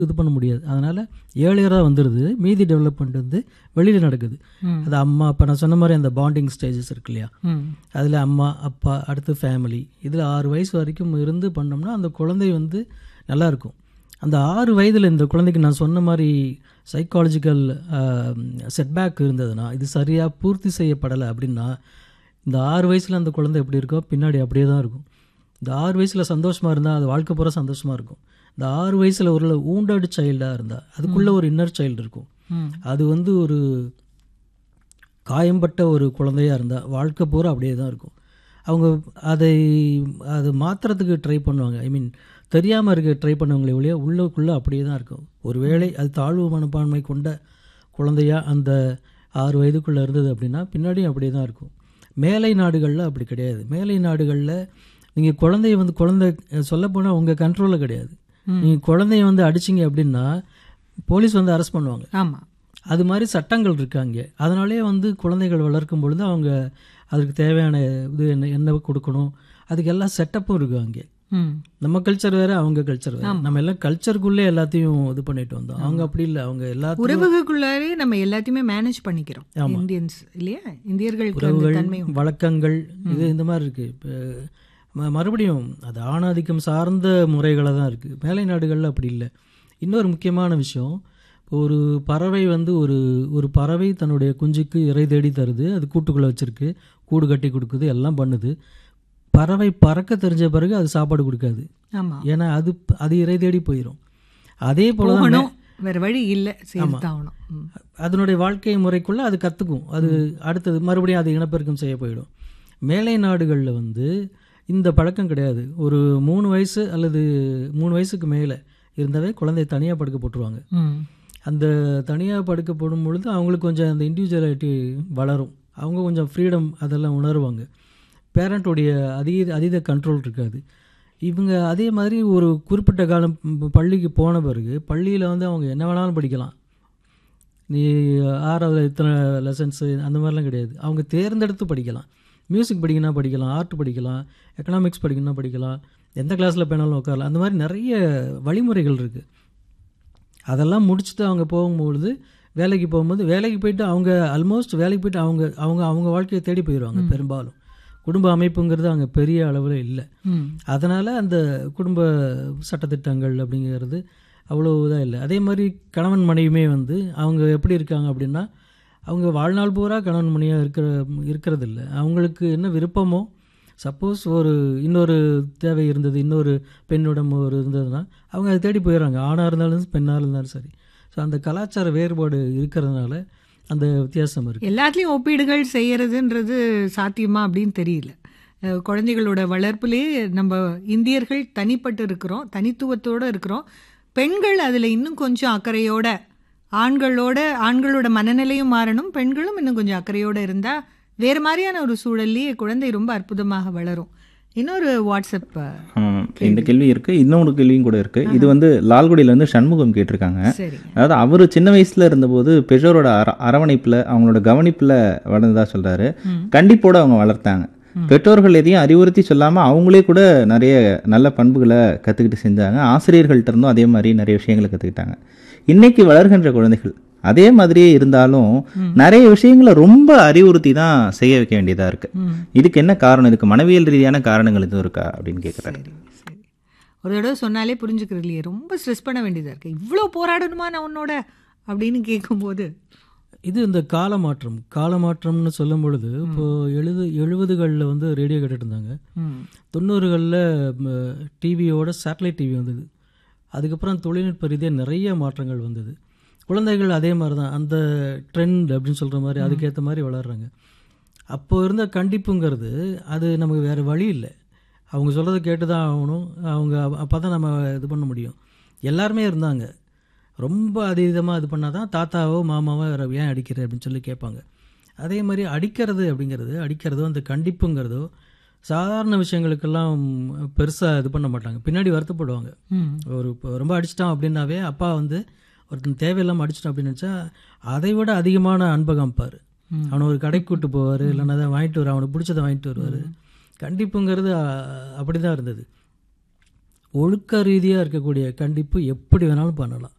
இது பண்ண முடியாது அதனால் ஏழியராக வந்துடுது மீதி டெவலப்மெண்ட் வந்து வெளியில் நடக்குது ம். அது அம்மா அப்பா நான் சொன்ன மாதிரி அந்த பாண்டிங் ஸ்டேஜஸ் இருக்கு இல்லையா ம் அதில் அம்மா அப்பா அடுத்து ஃபேமிலி இதில் ஆறு வயசு வரைக்கும் இருந்து பண்ணோம்னா அந்த குழந்தை வந்து நல்லா இருக்கும் அந்த ஆறு வயதில் இந்த குழந்தைக்கு நான் சொன்ன மாதிரி சைக்காலஜிக்கல் செட்பேக் இருந்ததுன்னா இது சரியாக பூர்த்தி செய்யப்படலை அப்படின்னா இந்த ஆறு வயசில் அந்த குழந்தை எப்படி இருக்கோ பின்னாடி அப்படியே தான் இருக்கும் இந்த ஆறு வயசில் சந்தோஷமாக இருந்தால் அது வாழ்க்கை பூரா சந்தோஷமாக இருக்கும் இந்த ஆறு வயசில் ஒரு ஊண்டட் சைல்டாக இருந்தால் அதுக்குள்ளே ஒரு இன்னர் சைல்டு இருக்கும் ம் அது வந்து ஒரு காயம்பட்ட ஒரு குழந்தையா இருந்தால் வாழ்க்கை பூரா அப்படியே தான் இருக்கும் அவங்க அதை அது மாற்றுறதுக்கு ட்ரை பண்ணுவாங்க ஐ மீன் தெரியாமல் இருக்க ட்ரை பண்ணவங்களே ஒழிய உள்ளுக்குள்ளே அப்படியே தான் இருக்கும் ஒருவேளை அது தாழ்வு மனப்பான்மை கொண்ட குழந்தையா அந்த ஆறு வயதுக்குள்ளே இருந்தது அப்படின்னா பின்னாடியும் அப்படியே தான் இருக்கும் மேலை நாடுகளில் அப்படி கிடையாது மேலை நாடுகளில் நீங்கள் குழந்தைய வந்து குழந்தை சொல்லப்போனால் உங்கள் கண்ட்ரோலில் கிடையாது நீங்கள் குழந்தைய வந்து அடிச்சிங்க அப்படின்னா போலீஸ் வந்து அரெஸ்ட் பண்ணுவாங்க ஆமா அது மாதிரி சட்டங்கள் இருக்கு அங்கே அதனாலே வந்து குழந்தைகள் வளர்க்கும் பொழுது அவங்க அதுக்கு தேவையான இது என்ன என்ன கொடுக்கணும் அதுக்கு எல்லாம் செட்டப்பும் இருக்கு அங்கே ம் நம்ம கல்ச்சர் வேற அவங்க கல்ச்சர் வேற நம்ம எல்லாம் கல்ச்சருக்குள்ளே எல்லாத்தையும் இது பண்ணிட்டு வந்தோம் அவங்க அப்படி இல்லை அவங்க எல்லாத்தையும் உறவுகளுக்குள்ளாரே நம்ம எல்லாத்தையுமே மேனேஜ் பண்ணிக்கிறோம் இந்தியன்ஸ் இல்லையா இந்தியர்களுக்கு அந்த தன்மை உண்டு. வழக்கங்கள் இது இந்த மாதிரி இருக்கு இப்போ மறுபடியும் அது ஆணாதிக்கம் சார்ந்த முறைகளாக தான் இருக்கு மேலை நாடுகளில் அப்படி இல்லை இன்னொரு முக்கியமான விஷயம் ஒரு பறவை வந்து ஒரு ஒரு பறவை தன்னுடைய குஞ்சுக்கு இறை தேடி தருது அது கூட்டுக்குள்ளே வச்சிருக்கு கூடு கட்டி கொடுக்குது எல்லாம் பண்ணுது பறவை பறக்க தெரிஞ்ச பிறகு அது சாப்பாடு கொடுக்காது ஆமா ஏன்னா அது அது இறை தேடி போயிடும் அதே போல தான் போகணும் வேற வழி இல்ல சேர்த்தாகணும் ம். அதனுடைய வாழ்க்கை முறைக்குள்ள அது கற்றுக்கும் அது அடுத்தது மறுபடியும் அது இனப்பெருக்கம் செய்ய போயிடும் மேலை நாடுகளில் வந்து இந்த பழக்கம் கிடையாது ஒரு மூணு வயசு அல்லது மூணு வயசுக்கு மேலே இருந்தாவே குழந்தைய தனியாக படுக்க போட்டுருவாங்க ம் அந்த தனியாக படுக்க போடும் பொழுது அவங்களுக்கு கொஞ்சம் அந்த இண்டிவிஜுவலிட்டி வளரும் அவங்க கொஞ்சம் ஃப்ரீடம் அதெல்லாம் உணருவாங்க பேரண்ட்டுடைய அதீத அதீத கண்ட்ரோல் இருக்காது இவங்க அதே மாதிரி ஒரு குறிப்பிட்ட காலம் ப- பள்ளிக்கு போன பிறகு பள்ளியில் வந்து அவங்க என்ன வேணாலும் படிக்கலாம் நீ ஆறாவது இத்தனை லெசன்ஸு அந்த மாதிரிலாம் கிடையாது அவங்க தேர்ந்தெடுத்து படிக்கலாம் மியூசிக் படிக்கணும்னா படிக்கலாம் ஆர்ட் படிக்கலாம் எக்கனாமிக்ஸ் படிக்கணும்னா படிக்கலாம் எந்த கிளாஸில் வேணாலும் உட்காரலாம் அந்த மாதிரி நிறைய வழிமுறைகள் இருக்குது அதெல்லாம் முடிச்சுட்டு அவங்க போகும்பொழுது வேலைக்கு போகும்போது வேலைக்கு போயிட்டு அவங்க ஆல்மோஸ்ட் வேலைக்கு போயிட்டு அவங்க அவங்க அவங்க வாழ்க்கையை தேடி போயிடுவாங்க பெரும்பாலும் குடும்ப அமைப்புங்கிறது அங்கே பெரிய அளவில் இல்லை ம் அதனால் அந்த குடும்ப சட்டத்திட்டங்கள் அப்படிங்கிறது அவ்வளோ இதாக இல்லை அதே மாதிரி கணவன் மனைவியுமே வந்து அவங்க எப்படி இருக்காங்க அப்படின்னா அவங்க வாழ்நாள் பூரா கணவன் மனைவியாக இருக்கிற இருக்கிறது இல்லை அவங்களுக்கு என்ன விருப்பமோ சப்போஸ் ஒரு இன்னொரு தேவை இருந்தது இன்னொரு பெண்ணிடம் ஒரு இருந்ததுன்னா அவங்க அதை தேடி போயிடுறாங்க ஆணாக இருந்தாலும் பெண்ணாக இருந்தாலும் சரி ஸோ அந்த கலாச்சார வேறுபாடு இருக்கிறதுனால அந்த வித்தியாசம் இருக்குது எல்லாத்துலேயும் ஒப்பீடுகள் செய்யறதுன்றது சாத்தியமா அப்படின்னு தெரியல அஹ் குழந்தைகளோட வளர்ப்புலேயே நம்ம இந்தியர்கள் தனிப்பட்டு இருக்கிறோம் தனித்துவத்தோட இருக்கிறோம் பெண்கள் அதில் இன்னும் கொஞ்சம் அக்கறையோட ஆண்களோட ஆண்களோட மனநிலையும் மாறணும் பெண்களும் இன்னும் கொஞ்சம் அக்கறையோட இருந்தால் வேறு மாதிரியான ஒரு சூழல்லையே குழந்தை ரொம்ப அற்புதமாக வளரும் இன்னொரு வாட்ஸ்அப் அஹ், ஆ, இந்த கேள்வி இருக்கு இன்னொரு கேள்வியும் கூட இருக்கு இது வந்து லால்குடியில இருந்து சண்முகம் கேட்டிருக்காங்க சரி அதாவது அவர் சின்ன வயசுல இருந்தபோது பெற்றோரோட அர அரவணைப்புல அவங்களோட கவனிப்புல வளர்ந்ததா சொல்றாரு கண்டிப்போட அவங்க வளர்த்தாங்க பெற்றோர்கள் எதையும் அறிவுறுத்தி சொல்லாம அவங்களே கூட நிறைய நல்ல பண்புகளை கத்துக்கிட்டு செஞ்சாங்க ஆசிரியர்கள்ட்ட இருந்தும் அதே மாதிரி நிறைய விஷயங்களை கத்துக்கிட்டாங்க இன்னைக்கு வளர்கின்ற குழந்தைகள் அதே மாதிரியே இருந்தாலும் நிறைய விஷயங்களை ரொம்ப அறிவுறுத்தி தான் செய்ய வைக்க வேண்டியதா இருக்கு ம் இதுக்கு என்ன காரணம் இதுக்கு மனவியல் ரீதியான காரணங்கள் எதுவும் இருக்கா அப்படின்னு கேட்குறாரு சரி சரி ஒரு தடவை சொன்னாலே புரிஞ்சுக்கிறது இல்லையே ரொம்ப ஸ்ட்ரெஸ் பண்ண வேண்டியதாக இருக்கு இவ்வளோ போராடணுமா நான் உன்னோட அப்படின்னு கேட்கும்போது இது இந்த கால மாற்றம் கால மாற்றம்னு சொல்லும் பொழுது இப்போ எழுது எழுபதுகளில் வந்து ரேடியோ கேட்டுட்டு இருந்தாங்க ம் தொண்ணூறுகளில் டிவியோட சேட்டலைட் டிவி வந்தது அதுக்கப்புறம் தொழில்நுட்ப ரீதியாக நிறைய மாற்றங்கள் வந்தது குழந்தைகள் அதே மாதிரி தான் அந்த ட்ரெண்ட் அப்படின்னு சொல்கிற மாதிரி அதுக்கேற்ற மாதிரி வளர்றாங்க அப்போ இருந்த கண்டிப்புங்கிறது அது நமக்கு வேறு வழி இல்லை அவங்க சொல்கிறத கேட்டு தான் ஆகணும் அவங்க அப்போ தான் நம்ம இது பண்ண முடியும் எல்லாருமே இருந்தாங்க ரொம்ப அதீதமாக இது பண்ணால் தான் தாத்தாவோ மாமாவோ வேற ஏன் அடிக்கிற அப்படின்னு சொல்லி கேட்பாங்க அதே மாதிரி அடிக்கிறது அப்படிங்கிறது அடிக்கிறதோ அந்த கண்டிப்புங்கிறதோ சாதாரண விஷயங்களுக்கெல்லாம் பெருசாக இது பண்ண மாட்டாங்க பின்னாடி வருத்தப்படுவாங்க ம் ஒரு இப்போ ரொம்ப அடிச்சிட்டான் அப்படின்னாவே அப்பா வந்து ஒருத்தன் தேவையில்லாமல் அடிச்சிட்டான் அப்படின்னு நினச்சா அதை விட அதிகமான அன்பை காமிப்பார் அவனை ஒரு கடைக்கு கூட்டு போவார் இல்லைன்னா அதை வாங்கிட்டு வருவார் அவனுக்கு பிடிச்சதை வாங்கிட்டு வருவார் கண்டிப்புங்கிறது அப்படி தான் இருந்தது ஒழுக்க ரீதியாக இருக்கக்கூடிய கண்டிப்பு எப்படி வேணாலும் பண்ணலாம்